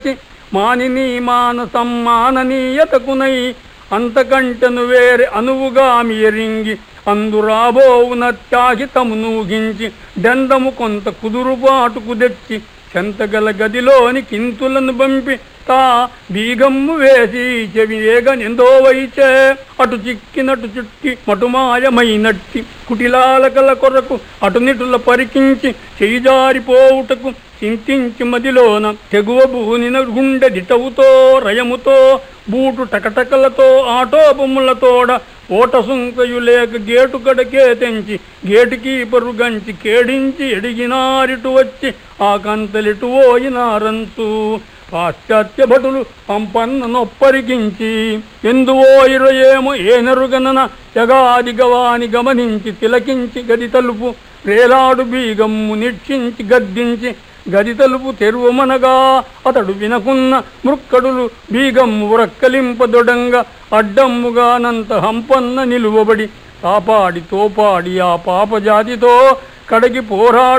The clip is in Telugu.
మానిని మానసం మాననీయతకునై అంతకంటను వేరే అనువుగా మీరింగి అందురాబోవున త్యాగితము నూగించి దండము కొంత కుదురుబాటుకు తెచ్చి చెంతగల గదిలోని కింతులను పంపి తా బీగమ్ము వేసి చెవి ఏగనెందో వైచే అటు చిక్కినటు చుట్టి మటుమాయమైనట్టి కుటిలాలకల కొరకు అటునిటుల పరికించి చేయిజారిపోవుటకు చింతించి మదిలోన తెగువ భూనిన గుండె దిటవుతో రయముతో బూటు టకటకలతో ఆటో బొమ్మలతోడ ఓట సుంకయు లేక గేటు కడకే తెంచి గేటుకి పరుగంచి కేడించి ఎడిగినారిటు వచ్చి ఆ కంతలిటు ఓయినారంతు పాశ్చాత్య భటులు పంపన్న నొప్పరికించి ఎందువో ఇరయేమో ఏనరుగనన జగాది గవాని గమనించి తిలకించి గది తలుపు రేలాడు బీగమ్ము నిక్షించి గద్దించి గది తలుపు తెరువమనగా అతడు వినకున్న మృక్కడులు బీగమ్ము ఉరక్కలింపదొడంగా అడ్డమ్ముగానంత హంపన్న నిలువబడి కాపాడి తోపాడి ఆ పాపజాతితో కడగి పోరాడు